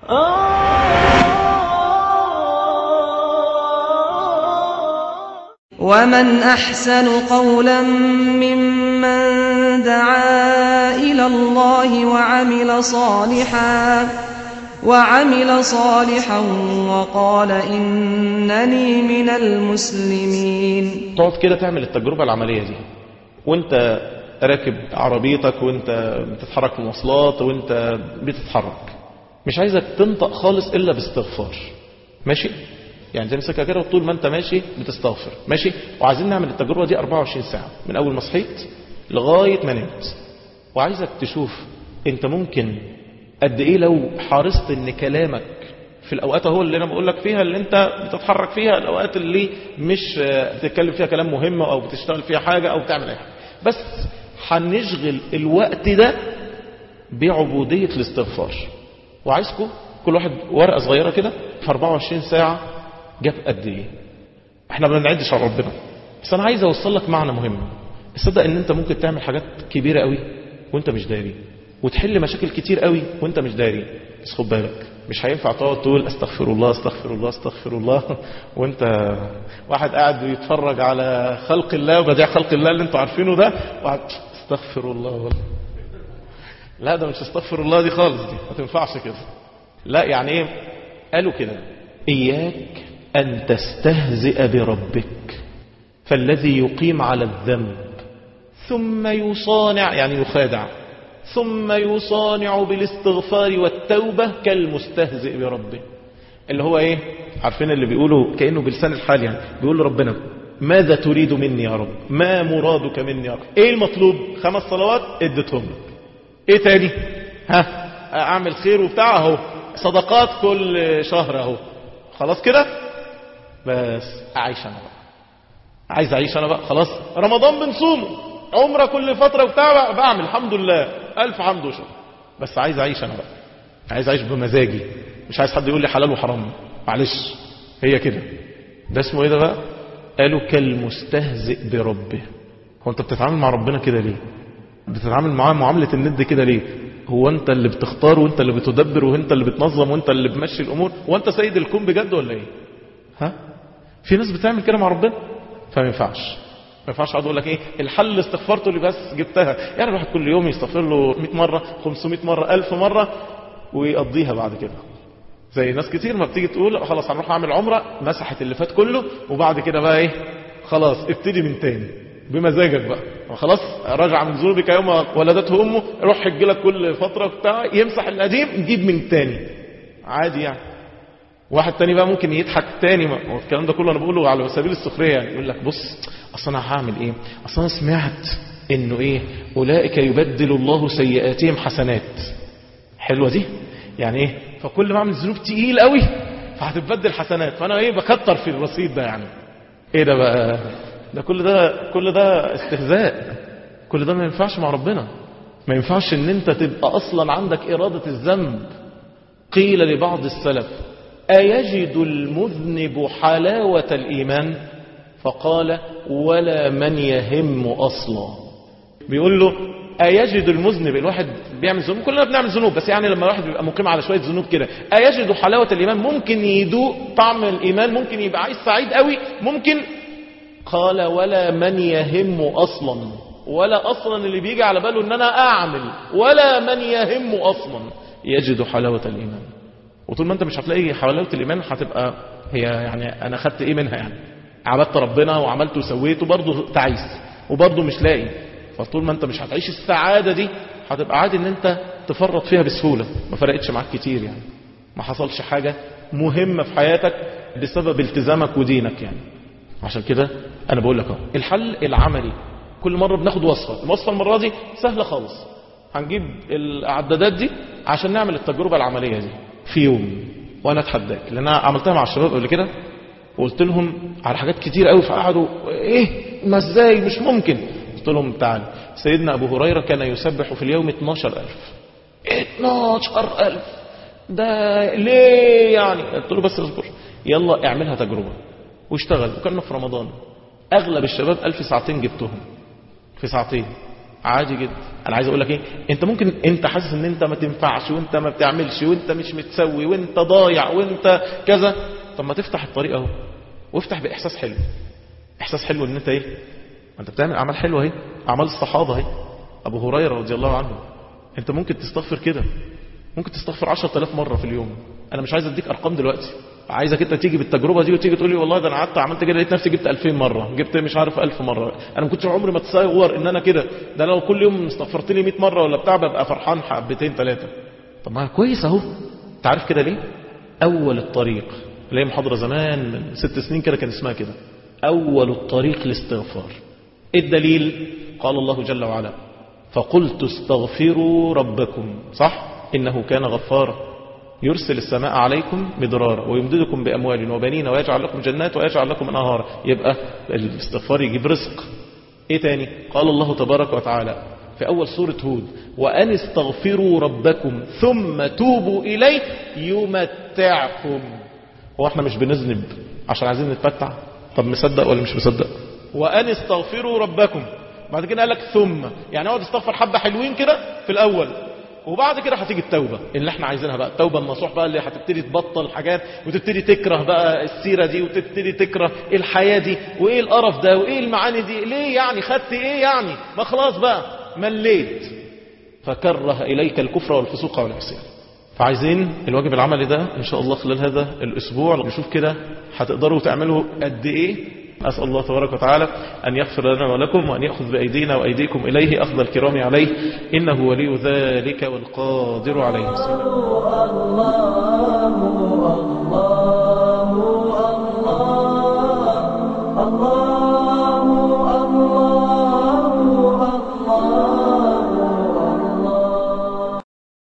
ومن أحسن قولا ممن دعا إلى الله وعمل صالحا وعمل صالحا وقال إنني من المسلمين تقعد كده تعمل التجربة العملية دي وانت راكب عربيتك وانت بتتحرك في مواصلات وانت بتتحرك مش عايزك تنطق خالص الا باستغفار ماشي يعني تمسكها كده طول ما انت ماشي بتستغفر ماشي وعايزين نعمل التجربة دي 24 ساعة من اول ما صحيت لغاية ما نمت وعايزك تشوف انت ممكن قد ايه لو حرصت ان كلامك في الاوقات اهو اللي انا بقول لك فيها اللي انت بتتحرك فيها الاوقات اللي مش بتتكلم فيها كلام مهم او بتشتغل فيها حاجة او بتعمل اي حاجة بس هنشغل الوقت ده بعبودية الاستغفار وعايزكم كل واحد ورقة صغيرة كده في 24 ساعة جاب قد ايه احنا ما بنعدش على ربنا بس انا عايز اوصل لك معنى مهم تصدق ان انت ممكن تعمل حاجات كبيرة قوي وانت مش داري وتحل مشاكل كتير قوي وانت مش داري بس خد بالك مش هينفع تقعد تقول استغفر الله استغفر الله استغفر الله وانت واحد قاعد بيتفرج على خلق الله وبديع خلق الله اللي انتوا عارفينه ده وقاعد استغفر الله والله لا ده مش استغفر الله دي خالص دي ما تنفعش كده لا يعني ايه قالوا كده اياك ان تستهزئ بربك فالذي يقيم على الذنب ثم يصانع يعني يخادع ثم يصانع بالاستغفار والتوبة كالمستهزئ بربه اللي هو ايه عارفين اللي بيقولوا كأنه بلسان الحال يعني بيقول ربنا ماذا تريد مني يا رب ما مرادك مني يا رب ايه المطلوب خمس صلوات اديتهم لك ايه تاني ها اعمل خير وبتاع اهو صدقات كل شهر اهو خلاص كده بس اعيش انا بقى عايز اعيش انا بقى خلاص رمضان بنصومه عمره كل فترة وبتاع بعمل الحمد لله الف حمد وشكر بس عايز اعيش انا بقى عايز اعيش بمزاجي مش عايز حد يقول لي حلال وحرام معلش هي كده ده اسمه ايه ده بقى قالوا كالمستهزئ بربه هو انت بتتعامل مع ربنا كده ليه بتتعامل معاه معاملة الند كده ليه هو انت اللي بتختار وانت اللي بتدبر وانت اللي بتنظم وانت اللي بتمشي الامور وانت سيد الكون بجد ولا ايه ها في ناس بتعمل كده مع ربنا فما ينفعش ما ينفعش اقعد اقول لك ايه الحل استغفرته اللي بس جبتها يعني الواحد كل يوم يستغفر له 100 مره 500 مره 1000 مره ويقضيها بعد كده زي ناس كتير ما بتيجي تقول خلاص هنروح اعمل عمره مسحت اللي فات كله وبعد كده بقى ايه خلاص ابتدي من تاني بمزاجك بقى خلاص راجع من ذنوبك يوم ولدته امه روح حج لك كل فتره بتاع يمسح القديم يجيب من تاني عادي يعني واحد تاني بقى ممكن يضحك تاني ما الكلام ده كله انا بقوله على سبيل السخريه يعني يقول لك بص اصل انا هعمل ايه اصل انا سمعت انه ايه اولئك يبدل الله سيئاتهم حسنات حلوه دي يعني ايه فكل ما اعمل ذنوب تقيل قوي فهتتبدل حسنات فانا ايه بكتر في الرصيد ده يعني ايه ده بقى ده كل ده كل ده استهزاء كل ده ما ينفعش مع ربنا ما ينفعش ان انت تبقى اصلا عندك ارادة الذنب قيل لبعض السلف ايجد المذنب حلاوة الايمان فقال ولا من يهم اصلا بيقول له أيجد المذنب الواحد بيعمل ذنوب كلنا بنعمل ذنوب بس يعني لما الواحد بيبقى مقيم على شوية ذنوب كده أيجد حلاوة الإيمان ممكن يدوق طعم الإيمان ممكن يبقى عايز سعيد قوي ممكن قال ولا من يهم أصلا ولا أصلا اللي بيجي على باله أن أنا أعمل ولا من يهم أصلا يجد حلاوة الإيمان وطول ما أنت مش هتلاقي حلاوة الإيمان هتبقى هي يعني أنا خدت إيه منها يعني عبدت ربنا وعملت وسويت وبرضه تعيس وبرضه مش لاقي فطول ما انت مش هتعيش السعادة دي هتبقى عادي ان انت تفرط فيها بسهولة ما فرقتش معاك كتير يعني ما حصلش حاجة مهمة في حياتك بسبب التزامك ودينك يعني عشان كده انا بقول لك اهو الحل العملي كل مرة بناخد وصفة الوصفة المرة دي سهلة خالص هنجيب العدادات دي عشان نعمل التجربة العملية دي في يوم وانا اتحداك لان انا عملتها مع الشباب قبل كده وقلت لهم على حاجات كتير قوي فقعدوا ايه ما ازاي مش ممكن قلت لهم تعال سيدنا أبو هريرة كان يسبح في اليوم 12000 12000 ده ليه يعني قلت له بس اصبر يلا اعملها تجربة واشتغل وكنا في رمضان أغلب الشباب ألف ساعتين جبتهم في ساعتين عادي جدا انا عايز اقول لك ايه انت ممكن انت حاسس ان انت ما تنفعش وانت ما بتعملش وانت مش متسوي وانت ضايع وانت كذا طب ما تفتح الطريق اهو وافتح باحساس حلو احساس حلو ان انت ايه ما انت بتعمل اعمال حلوه اهي اعمال الصحابه اهي ابو هريره رضي الله عنه انت ممكن تستغفر كده ممكن تستغفر 10000 مره في اليوم انا مش عايز اديك ارقام دلوقتي عايزك انت تيجي بالتجربه دي وتيجي تقول لي والله ده انا قعدت عملت كده لقيت نفسي جبت 2000 مره جبت مش عارف 1000 مره انا ما كنتش عمري ما اتصور ان انا كده ده لو كل يوم استغفرت لي 100 مره ولا بتاع ببقى فرحان حبتين ثلاثه طب ما كويس اهو انت عارف كده ليه اول الطريق اللي هي محاضره زمان من ست سنين كده كان اسمها كده اول الطريق الاستغفار ايه الدليل قال الله جل وعلا فقلت استغفروا ربكم صح انه كان غفارا يرسل السماء عليكم مدرارا ويمددكم بأموال وبنين ويجعل لكم جنات ويجعل لكم أنهارا يبقى الاستغفار يجيب رزق ايه تاني قال الله تبارك وتعالى في أول سورة هود وأن استغفروا ربكم ثم توبوا إليه يمتعكم هو احنا مش بنذنب عشان عايزين نتمتع طب مصدق ولا مش مصدق وأن استغفروا ربكم بعد كده قال لك ثم يعني اقعد استغفر حبة حلوين كده في الأول وبعد كده هتيجي التوبة اللي احنا عايزينها بقى التوبة النصوح بقى اللي هتبتدي تبطل حاجات وتبتدي تكره بقى السيرة دي وتبتدي تكره الحياة دي وايه القرف ده وايه المعاني دي ليه يعني خدت ايه يعني ما خلاص بقى مليت فكره اليك الكفر والفسوق والعصيان فعايزين الواجب العملي ده ان شاء الله خلال هذا الاسبوع نشوف كده هتقدروا تعملوا قد ايه أسأل الله تبارك وتعالى أن يغفر لنا ولكم وأن يأخذ بأيدينا وأيديكم إليه أخذ الكرام عليه إنه ولي ذلك والقادر عليه الله الله